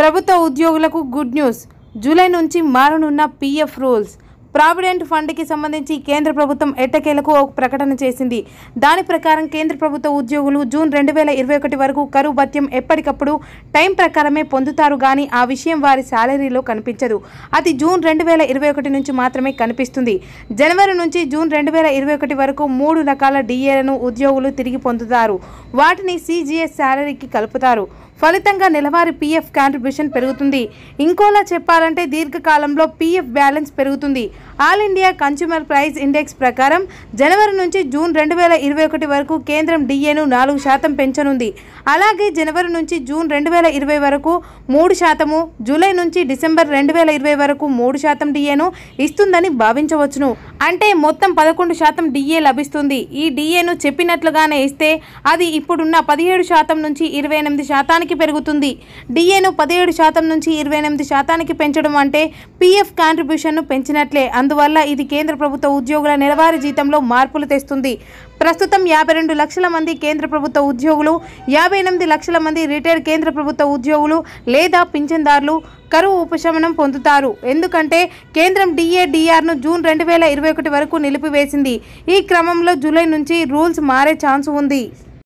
ప్రభుత్వ ఉద్యోగులకు good news July నుంచి మారనున్న పీఎఫ్ రూల్స్ ప్రావిడెంట్ ఫండ్కి సంబంధించి కేంద్ర ప్రభుత్వం ఎట్టకేలకు ఒక ప్రకటన చేసింది దాని ప్రకారం కేంద్ర ప్రభుత్వ ఉద్యోగులు జూన్ రెండు వేల ఇరవై ఒకటి వరకు కరువు భత్యం ఎప్పటికప్పుడు టైం ప్రకారమే పొందుతారు కానీ ఆ విషయం వారి శాలరీలో కనిపించదు అది జూన్ రెండు వేల ఇరవై ఒకటి నుంచి మాత్రమే కనిపిస్తుంది జనవరి నుంచి జూన్ రెండు వేల ఇరవై ఒకటి వరకు మూడు రకాల డిఏలను ఉద్యోగులు తిరిగి పొందుతారు వాటిని సిజిఎస్ శాలరీకి కలుపుతారు ఫలితంగా నెలవారీ పీఎఫ్ కాంట్రిబ్యూషన్ పెరుగుతుంది ఇంకోలా చెప్పాలంటే దీర్ఘకాలంలో పీఎఫ్ బ్యాలెన్స్ పెరుగుతుంది all India consumer price index ప్రకారం జనవరి నుంచి జూన్ రెండు వేల ఇరవై ఒకటి వరకు కేంద్రం డిఏను నాలుగు శాతం పెంచనుంది అలాగే జనవరి నుంచి జూన్ రెండు వేల ఇరవై వరకు మూడు శాతము జూలై నుంచి డిసెంబర్ రెండు వేల ఇరవై వరకు మూడు శాతం డిఏను ఇస్తుందని భావించవచ్చును అంటే మొత్తం పదకొండు శాతం డిఏ లభిస్తుంది ఈ డిఏను చెప్పినట్లుగానే ఇస్తే అది ఇప్పుడున్న పదిహేడు శాతం నుంచి ఇరవై ఎనిమిది శాతానికి పెరుగుతుంది డిఏను పదిహేడు శాతం నుంచి ఇరవై ఎనిమిది శాతానికి పెంచడం అంటే పీఎఫ్ కాంట్రిబ్యూషన్ను పెంచినట్లే అందువల్ల ఇది కేంద్ర ప్రభుత్వ ఉద్యోగుల నెలవారీ జీతంలో మార్పులు తెస్తుంది ప్రస్తుతం యాభై రెండు లక్షల మంది కేంద్ర ప్రభుత్వ ఉద్యోగులు యాభై ఎనిమిది లక్షల మంది రిటైర్డ్ కేంద్ర ప్రభుత్వ ఉద్యోగులు లేదా పింఛన్దారులు కరువు ఉపశమనం పొందుతారు ఎందుకంటే కేంద్రం డిఏడిఆర్ను జూన్ రెండు వేల ఇరవై ఒకటి వరకు నిలిపివేసింది ఈ క్రమంలో జూలై నుంచి రూల్స్ మారే ఛాన్స్ ఉంది